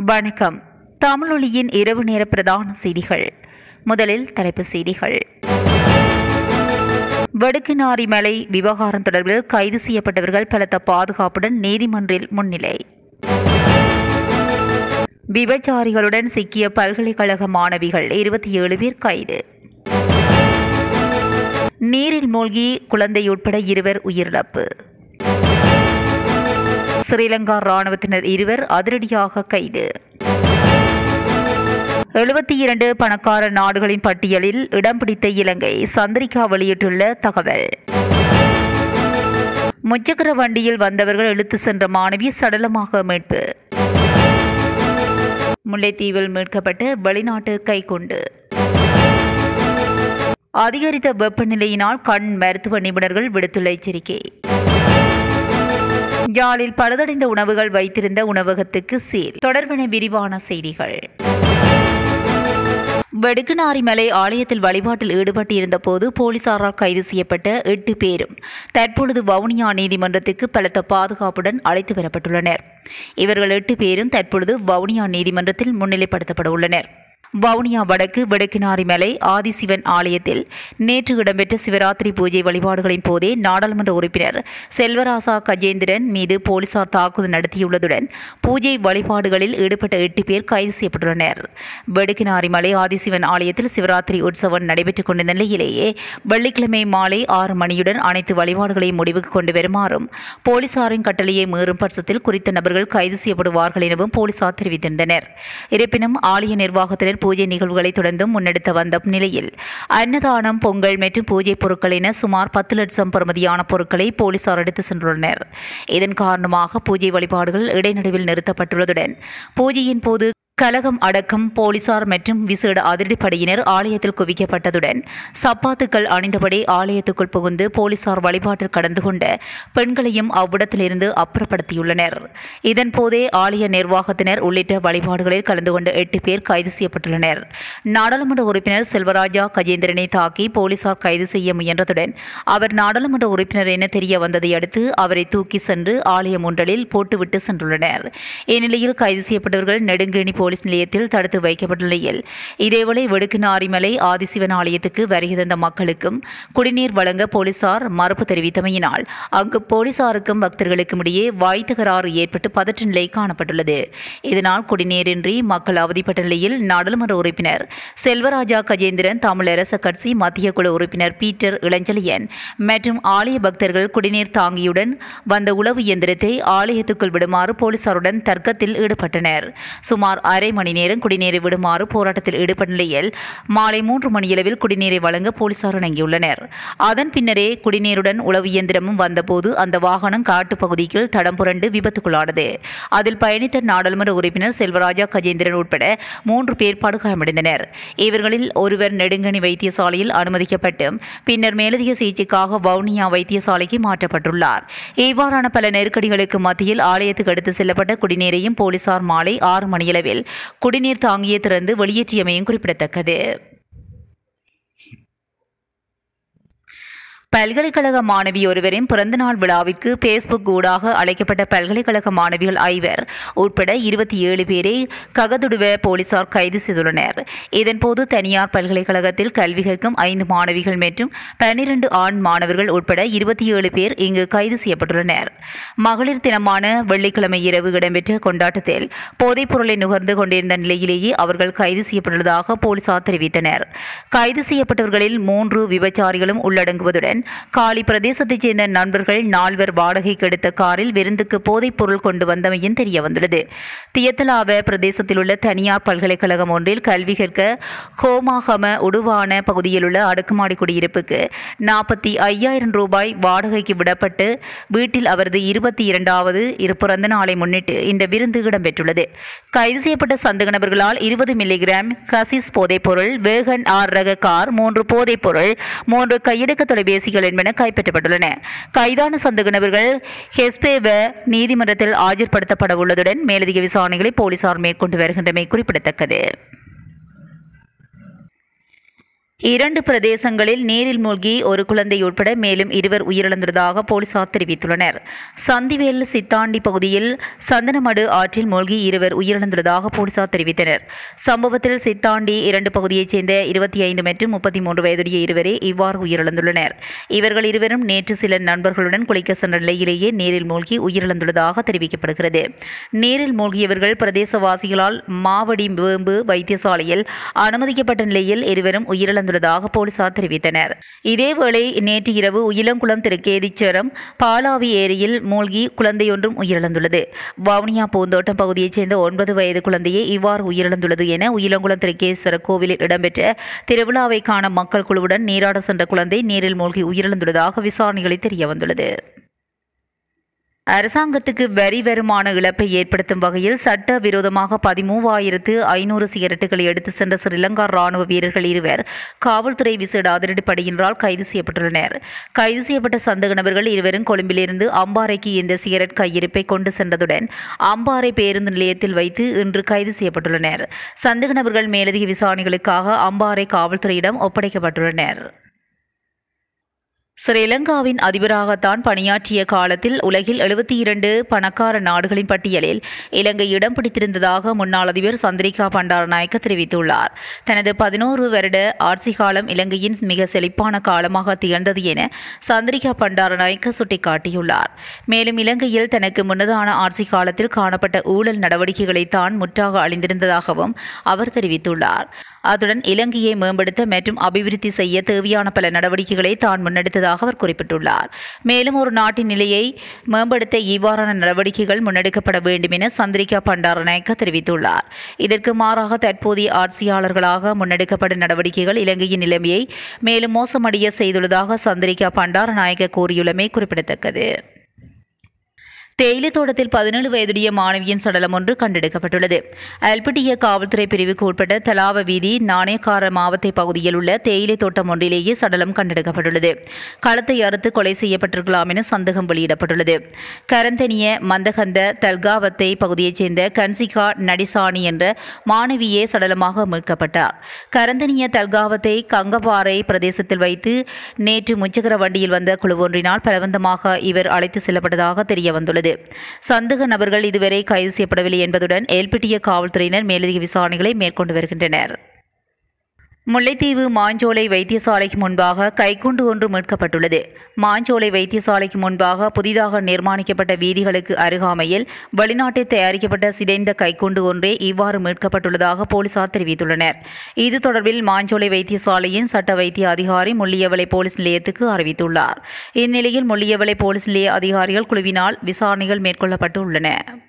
வணக்கம் தமிழொலியின் இரவு நேர பிரதான செய்திகள் முதலில் தலைப்புச் செய்திகள் வடுக்குநாரி மலை விவகாரம் தொடர்பில் கைது செய்யப்பட்டவர்கள் பலத்த பாதுகாப்புடன் நீதிமன்றில் முன்னிலை விபச்சாரிகளுடன் சிக்கிய பல்கலைக்கழக மாணவிகள் இருபத்தி ஏழு பேர் கைது நீரில் மூழ்கி குழந்தை உட்பட இருவர் உயிரிழப்பு ஸ்ரீலங்கா ராணுவத்தினர் இருவர் அதிரடியாக கைது எழுபத்தி இரண்டு பணக்கார நாடுகளின் பட்டியலில் இடம் பிடித்த இலங்கை சந்திரிகா வெளியிட்டுள்ள தகவல் முச்சக்கர வண்டியில் வந்தவர்கள் இழுத்து சென்ற மாணவி சடலமாக மீட்பு முல்லைத்தீவில் மீட்கப்பட்ட வெளிநாட்டு கைக்குண்டு அதிகரித்த வெப்பநிலையினால் கண் மருத்துவ நிபுணர்கள் விடுத்துள்ள எச்சரிக்கை யாழில் பழுதடைந்த உணவுகள் வைத்திருந்த உணவகத்துக்கு சீல் தொடர்பென விரிவான செய்திகள் வெடுக்குநாரிமலை ஆலயத்தில் வழிபாட்டில் ஈடுபட்டிருந்த போது போலீசாரால் கைது செய்யப்பட்ட எட்டு பேரும் தற்பொழுது வவுனியா நீதிமன்றத்துக்கு பலத்த பாதுகாப்புடன் அழைத்து வரப்பட்டுள்ளனர் இவர்கள் எட்டு பேரும் தற்பொழுது வவுனியா நீதிமன்றத்தில் முன்னிலைப்படுத்தப்பட உள்ளனர் வவுனியா வடக்கு வெடுக்கினாரி மலை ஆதிசிவன் ஆலயத்தில் நேற்று இடம்பெற்ற சிவராத்திரி பூஜை வழிபாடுகளின் போதே நாடாளுமன்ற உறுப்பினர் செல்வராசா கஜேந்திரன் மீது போலீசார் தாக்குதல் நடத்தியுள்ளதுடன் பூஜை வழிபாடுகளில் ஈடுபட்ட எட்டு பேர் கைது செய்யப்பட்டுள்ளனர் வெடுக்கினாரி மலை ஆதிசிவன் ஆலயத்தில் சிவராத்திரி உற்சவம் நடைபெற்றுக் கொண்டிருந்த நிலையிலேயே வெள்ளிக்கிழமை மாலை ஆறு மணியுடன் அனைத்து வழிபாடுகளையும் முடிவுக்கு கொண்டு வருமாறும் போலீசாரின் கட்டளையை மீறும் பட்சத்தில் குறித்த நபர்கள் கைது செய்யப்படுவார்கள் எனவும் போலீசார் தெரிவித்திருந்தனர் இருப்பினும் ஆலய நிர்வாகத்தினர் பூஜை நிகழ்வுகளை தொடர்ந்தும் முன்னெடுத்த வந்த நிலையில் அன்னதானம் பொங்கல் மற்றும் பூஜை பொருட்கள் என சுமார் பத்து லட்சம் பெறுமதியான பொருட்களை போலீசார் எடுத்து சென்றுள்ளனர் இதன் காரணமாக பூஜை வழிபாடுகள் இடைநடுவில் நிறுத்தப்பட்டுள்ளதுடன் பூஜையின் போது கலகம் அடக்கம் போலீசார் மற்றும் விசேட அதிரடிப்படையினர் ஆலயத்தில் குவிக்கப்பட்டதுடன் சப்பாத்துக்கள் அணிந்தபடி ஆலயத்துக்குள் புகுந்து போலீசார் வழிபாட்டில் கடந்து கொண்ட பெண்களையும் அவ்விடத்திலிருந்து அப்புறப்படுத்தியுள்ளனர் இதன்போதே ஆலய நிர்வாகத்தினர் உள்ளிட்ட வழிபாடுகளில் கலந்து கொண்ட எட்டு பேர் கைது செய்யப்பட்டுள்ளனர் நாடாளுமன்ற உறுப்பினர் செல்வராஜா கஜேந்திரனை தாக்கி போலீசார் கைது செய்ய முயன்றதுடன் அவர் நாடாளுமன்ற உறுப்பினர் என தெரிய வந்ததை அடுத்து அவரை தூக்கி சென்று ஆலயம் ஒன்றலில் போட்டுவிட்டு சென்றுள்ளனர் இந்நிலையில் கைது செய்யப்பட்டவர்கள் நெடுங்கேணி போலீஸ் நிலையத்தில் தடுத்து வைக்கப்பட்டுள்ள நிலையில் இதேவேளை வெடுக்குநாரிமலை ஆதிசிவன் ஆலயத்துக்கு வருகை தந்த மக்களுக்கும் குடிநீர் வழங்க போலீசார் மறுப்பு தெரிவித்தமையினால் அங்கு போலீசாருக்கும் பக்தர்களுக்கும் இடையே வாய் தகராறு ஏற்பட்டு பதற்ற நிலை காணப்பட்டுள்ளது இதனால் குடிநீரின்றி மக்கள் அவதிப்பட்ட நிலையில் நாடாளுமன்ற உறுப்பினர் செல்வராஜா கஜேந்திரன் தமிழரச கட்சி மத்திய குழு உறுப்பினர் பீட்டர் இளஞ்சலியன் மற்றும் ஆலய பக்தர்கள் குடிநீர் தாங்கியுடன் வந்த உளவு இயந்திரத்தை ஆலயத்துக்குள் விடுமாறு போலீசாருடன் தர்க்கத்தில் ஈடுபட்டனர் சுமார் அரை மணி நேரம் குடிநீரை விடுமாறு போராட்டத்தில் ஈடுபட்ட நிலையில் மாலை மூன்று மணியளவில் குடிநீரை வழங்க போலீசார் இணங்கியுள்ளனர் அதன் பின்னரே குடிநீருடன் உளவு இயந்திரமும் வந்தபோது அந்த வாகனம் காட்டுப் பகுதியில் தடம் புரண்டு விபத்துக்குள்ளானது அதில் பயணித்த நாடாளுமன்ற உறுப்பினர் செல்வராஜா கஜேந்திரன் உட்பட மூன்று பேர் படுகாயமடைந்தனர் இவர்களில் ஒருவர் நெடுங்கனி வைத்தியசாலையில் அனுமதிக்கப்பட்டு பின்னர் மேலதிக சிகிச்சைக்காக வவுனியா வைத்தியசாலைக்கு மாற்றப்பட்டுள்ளார் இவ்வாறான பல நெருக்கடிகளுக்கு மத்தியில் ஆலயத்துக்கு எடுத்து செல்லப்பட்ட குடிநீரையும் போலீசார் மாலை ஆறு மணியளவில் குடிநீர் தாங்கியே திறந்து வெளியேற்றியமையும் குறிப்பிடத்தக்கது பல்கலைக்கழக மாணவி ஒருவரின் பிறந்தநாள் விழாவிற்கு பேஸ்புக் ஊடாக அழைக்கப்பட்ட பல்கலைக்கழக மாணவிகள் ஐவர் உட்பட இருபத்தி ஏழு பேரை ககதுடுவ போலீசார் கைது செய்துள்ளனர் இதன்போது தனியார் பல்கலைக்கழகத்தில் கல்வி கற்கும் ஐந்து மாணவிகள் மற்றும் பனிரெண்டு ஆண் மாணவர்கள் உட்பட இருபத்தி ஏழு பேர் இங்கு கைது செய்யப்பட்டுள்ளனர் மகளிர் தினமான வெள்ளிக்கிழமை இரவு இடம்பெற்ற கொண்டாட்டத்தில் போதைப் பொருளை நுகர்ந்து கொண்டிருந்த நிலையிலேயே அவர்கள் கைது செய்யப்பட்டுள்ளதாக போலீசார் தெரிவித்தனர் கைது செய்யப்பட்டவர்களில் மூன்று விபச்சாரிகளும் உள்ளடங்குவதுடன் காலி பிரதேசத்தைச் சேர்ந்த நண்பர்கள் நால்வர் வாடகைக்கு எடுத்த காரில் விருந்துக்கு போதைப் பொருள் கொண்டு வந்தமையும் தெரிய வந்துள்ளது தியத்தலாவ பிரதேசத்தில் உள்ள தனியார் பல்கலைக்கழகம் ஒன்றில் கல்வி கற்க ஹோமாகம உடுவான பகுதியில் உள்ள அடுக்குமாடி குடியிருப்புக்கு நாற்பத்தி ஐயாயிரம் ரூபாய் வாடகைக்கு விடப்பட்டு வீட்டில் அவரது இருபத்தி இரண்டாவது இரு பிறந்த நாளை முன்னிட்டு இந்த விருந்து இடம்பெற்றுள்ளது கைது செய்யப்பட்ட சந்தக நபர்களால் இருபது மில்லிகிராம் ஹசிஸ் போதைப்பொருள் வேகன் ஆர் ரக கார் மூன்று போதைப்பொருள் மூன்று கையடக்க தொலைபேசிகள் என்பன கைப்பற்றப்பட்டுள்ளன கைதான சந்தக நபர்கள் ஹெஸ்பேவ நீதிமன்றத்தில் ஆஜர்படுத்தப்பட உள்ளதுடன் மேலதிக விசாரணைகளை போலீசார் மேற்கொண்டு வருகின்றமை குறிப்பிடத்தக்கது இரண்டு பிரதேசங்களில் நீரில் மூழ்கி ஒரு குழந்தை உட்பட மேலும் இருவர் உயிரிழந்ததாக போலீசார் தெரிவித்துள்ளனர் சந்திவேல் சித்தாண்டி பகுதியில் சந்தனமடு ஆற்றில் மூழ்கி இருவர் உயிரிழந்துள்ளதாக போலீசார் தெரிவித்தனர் சம்பவத்தில் சித்தாண்டி இரண்டு பகுதியைச் சேர்ந்த இருபத்தி ஐந்து மற்றும் முப்பத்தி மூன்று வயதுடைய இருவரே இவ்வாறு உயிரிழந்துள்ளனர் இவர்கள் இருவரும் நேற்று சில நண்பர்களுடன் குளிக்க சென்ற நிலையிலேயே நீரில் மூழ்கி உயிரிழந்துள்ளதாக தெரிவிக்கப்படுகிறது நீரில் மூழ்கியவர்கள் பிரதேசவாசிகளால் மாவடி வேம்பு வைத்தியசாலையில் அனுமதிக்கப்பட்ட நிலையில் இருவரும் உயிரிழந்துள்ளதாக போலீசார் தெரிவித்தனர் இதேவேளை நேற்று இரவு உயிலங்குளம் திருக்கேதீச்சரம் பாலாவி ஏரியில் மூழ்கி குழந்தையொன்றும் உயிரிழந்துள்ளது வவுனியா பூந்தோட்டம் பகுதியைச் சேர்ந்த ஒன்பது வயது குழந்தையே இவ்வாறு உயிரிழந்துள்ளது என உயிலங்குளம் திருக்கேஸ்வர கோவிலில் இடம்பெற்ற திருவிழாவை காண மக்கள் குழுவுடன் நீராட சென்ற குழந்தை நீரில் மூழ்கி உயிரிழந்துள்ளதாக விசாரணைகளில் தெரியவந்துள்ளது அரசாங்கத்துக்கு வரி வருமான இழப்பை ஏற்படுத்தும் வகையில் சட்ட விரோதமாக பதிமூவாயிரத்து ஐநூறு சிகரெட்டுகளை எடுத்து சென்ற ஸ்ரீலங்கா ராணுவ வீரர்கள் இருவர் காவல்துறை விசேட அதிரடிப்படையினரால் கைது செய்யப்பட்டுள்ளனர் கைது செய்யப்பட்ட சந்தேக நபர்கள் இருவரும் கொழும்பிலிருந்து அம்பாறைக்கு இந்த சிகரெட் கையிருப்பை கொண்டு சென்றதுடன் அம்பாறை பேருந்து நிலையத்தில் வைத்து இன்று கைது செய்யப்பட்டுள்ளனர் சந்தேக நபர்கள் மேலதிக விசாரணைகளுக்காக அம்பாறை காவல்துறையிடம் ஒப்படைக்கப்பட்டுள்ளனர் ஸ்ரீலங்காவின் அதிபராகத்தான் பணியாற்றிய காலத்தில் உலகில் எழுபத்தி இரண்டு பணக்கார நாடுகளின் பட்டியலில் இலங்கை இடம் பிடித்திருந்ததாக முன்னாள் அதிபர் சந்திரிகா பண்டாரநாயக்க தெரிவித்துள்ளார் தனது பதினோரு வருட ஆட்சி காலம் இலங்கையின் மிக செழிப்பான காலமாக திகழ்ந்தது என சந்திரிகா பண்டாரநாயக்க சுட்டிக்காட்டியுள்ளார் மேலும் இலங்கையில் தனக்கு முன்னதான ஆட்சி காலத்தில் காணப்பட்ட ஊழல் நடவடிக்கைகளை தான் முற்றாக அழிந்திருந்ததாகவும் அவர் தெரிவித்துள்ளார் அத்துடன் இலங்கையை மேம்படுத்த மற்றும் அபிவிருத்தி செய்ய தேவையான பல நடவடிக்கைகளை தான் முன்னெடுத்ததாக அவர் குறிப்பிட்டுள்ளார் மேலும் ஒரு நாட்டின் நிலையை மேம்படுத்த இவ்வாறான நடவடிக்கைகள் முன்னெடுக்கப்பட வேண்டும் என சந்திரிகா பண்டாரநாயக்க தெரிவித்துள்ளார் இதற்கு மாறாக தற்போதைய ஆட்சியாளர்களாக முன்னெடுக்கப்படும் நடவடிக்கைகள் இலங்கையின் நிலைமையை மேலும் மோசமடைய செய்துள்ளதாக சந்திரிகா பண்டாரநாயக்க கூறியுள்ளமை குறிப்பிடத்தக்கது தேயிலை தோட்டத்தில் பதினேழு வயதுடைய மாணவியின் சடலம் ஒன்று கண்டெடுக்கப்பட்டுள்ளது அல்பிட்டிய காவல்துறை பிரிவுக்கு உட்பட்ட தலாவ வீதி நாணயக்கார மாவத்தை பகுதியில் உள்ள தேயிலை தோட்டம் ஒன்றிலேயே சடலம் கண்டெடுக்கப்பட்டுள்ளது களத்தை அறுத்து கொலை செய்யப்பட்டிருக்கலாம் என சந்தேகம் வெளியிடப்பட்டுள்ளது கரந்தனிய மந்தகந்த தல்காவத்தை பகுதியைச் சேர்ந்த கன்சிகா நடிசாணி என்ற மாணவியே சடலமாக மீட்கப்பட்டார் கரந்தனிய தல்காவத்தை கங்கபாறை பிரதேசத்தில் வைத்து நேற்று முச்சக்கர வண்டியில் வந்த குழு ஒன்றினால் பலவந்தமாக இவர் அழைத்து செல்லப்பட்டதாக தெரிய வந்துள்ளது சந்தேக நபர்கள் இதுவரை கைது செய்யப்படவில்லை என்பதுடன் ஏல்பிட்டிய காவல்துறையினர் மேலதிக விசாரணைகளை மேற்கொண்டு வருகின்றனர் முல்லைத்தீவு மாஞ்சோலை வைத்தியசாலைக்கு முன்பாக கைக்குண்டு ஒன்று மீட்கப்பட்டுள்ளது மாஞ்சோலை வைத்தியசாலைக்கு முன்பாக புதிதாக நிர்மாணிக்கப்பட்ட வீதிகளுக்கு அருகாமையில் வெளிநாட்டில் தயாரிக்கப்பட்ட சிதைந்த கைக்குண்டு ஒன்றே இவ்வாறு மீட்கப்பட்டுள்ளதாக போலீசார் தெரிவித்துள்ளனர் இது தொடர்பில் மாஞ்சோலை வைத்தியசாலையின் சட்ட வைத்திய அதிகாரி முள்ளியவளை போலீஸ் நிலையத்துக்கு அறிவித்துள்ளார் இந்நிலையில் முள்ளியவளை போலீஸ் நிலைய அதிகாரிகள் குழுவினால் விசாரணைகள் மேற்கொள்ளப்பட்டு உள்ளன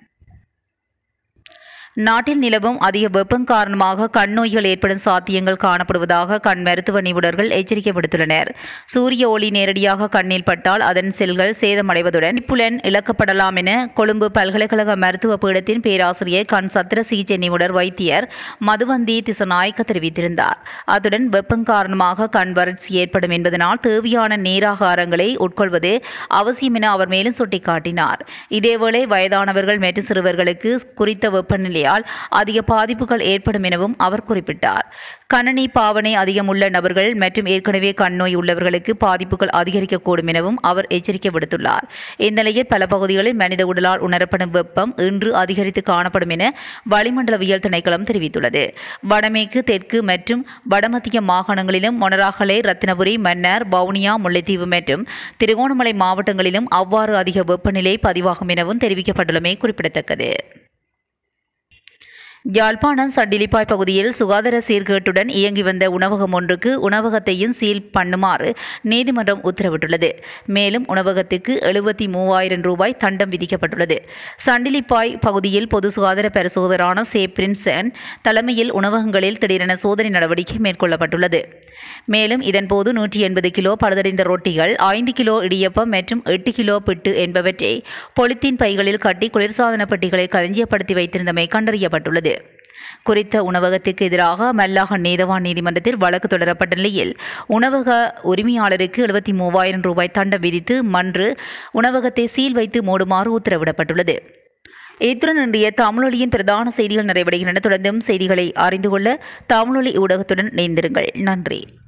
நாட்டில் நிலவும் அதிக வெப்பம் காரணமாக கண் நோய்கள் ஏற்படும் சாத்தியங்கள் காணப்படுவதாக கண் மருத்துவ நிபுணர்கள் எச்சரிக்கை விடுத்துள்ளனர் சூரிய ஒளி நேரடியாக கண்ணில் பட்டால் அதன் செல்கள் சேதமடைவதுடன் புலன் இழக்கப்படலாம் என கொழும்பு பல்கலைக்கழக மருத்துவ பீடத்தின் பேராசிரியர் கண் சத்திர சிகிச்சை நிபுணர் வைத்தியர் மதுவந்தி திசநாயக்க தெரிவித்திருந்தார் அத்துடன் வெப்பம் காரணமாக கண் வறட்சி ஏற்படும் என்பதனால் தேவையான நீராகாரங்களை உட்கொள்வது அவசியம் என அவர் மேலும் சுட்டிக்காட்டினார் இதேவேளை வயதானவர்கள் மற்றும் சிறுவர்களுக்கு குறித்த வெப்பநிலையால் அதிக பாதிப்புகள் ஏற்படும் எனவும் அவர் குறிப்பிட்டார் கணனி பாவனை அதிகம் உள்ள நபர்கள் மற்றும் ஏற்கனவே கண் நோய் உள்ளவர்களுக்கு பாதிப்புகள் அதிகரிக்கக்கூடும் எனவும் அவர் எச்சரிக்கை விடுத்துள்ளார் இந்நிலையில் பல பகுதிகளில் மனித உடலால் உணரப்படும் வெப்பம் இன்று அதிகரித்து காணப்படும் என வளிமண்டலவியல் திணைக்களம் தெரிவித்துள்ளது வடமேற்கு தெற்கு மற்றும் வடமத்திய மாகாணங்களிலும் மொனராகலை ரத்தினபுரி மன்னார் வவுனியா முல்லைத்தீவு மற்றும் திருகோணமலை மாவட்டங்களிலும் அவ்வாறு அதிக வெப்பநிலை பதிவாகும் எனவும் தெரிவிக்கப்பட்டுள்ளமை குறிப்பிடத்தக்கது யாழ்ப்பாணம் சட்டிலிப்பாய் பகுதியில் சுகாதார சீர்கேட்டுடன் இயங்கி வந்த உணவகம் ஒன்றுக்கு உணவகத்தையும் சீல் பண்ணுமாறு நீதிமன்றம் உத்தரவிட்டுள்ளது மேலும் உணவகத்துக்கு எழுபத்தி மூவாயிரம் ரூபாய் தண்டம் விதிக்கப்பட்டுள்ளது சண்டிலிப்பாய் பகுதியில் பொது சுகாதார பரிசோதரான சே பிரின்சன் தலைமையில் உணவகங்களில் திடீரென சோதனை நடவடிக்கை மேற்கொள்ளப்பட்டுள்ளது மேலும் இதன்போது நூற்றி எண்பது கிலோ பழுதடைந்த ரொட்டிகள் ஐந்து கிலோ இடியப்பம் மற்றும் எட்டு கிலோ பிட்டு என்பவற்றை பொலித்தீன் பைகளில் கட்டி குளிர்சாதன பெட்டிகளில் களஞ்சியப்படுத்தி வைத்திருந்தமை கண்டறியப்பட்டுள்ளது குறித்த உணவகத்திற்கு எதிராக மல்லாக நீதவான் நீதிமன்றத்தில் வழக்கு தொடரப்பட்ட நிலையில் உணவக உரிமையாளருக்கு எழுபத்தி மூவாயிரம் ரூபாய் தண்டம் விதித்து மன்று உணவகத்தை சீல் வைத்து மூடுமாறு உத்தரவிடப்பட்டுள்ளது இத்துடன் இன்றைய தமிழொலியின் பிரதான செய்திகள் நிறைவடைகின்றன தொடர்ந்தும் செய்திகளை அறிந்து கொள்ள தமிழொலி ஊடகத்துடன் இணைந்திருங்கள் நன்றி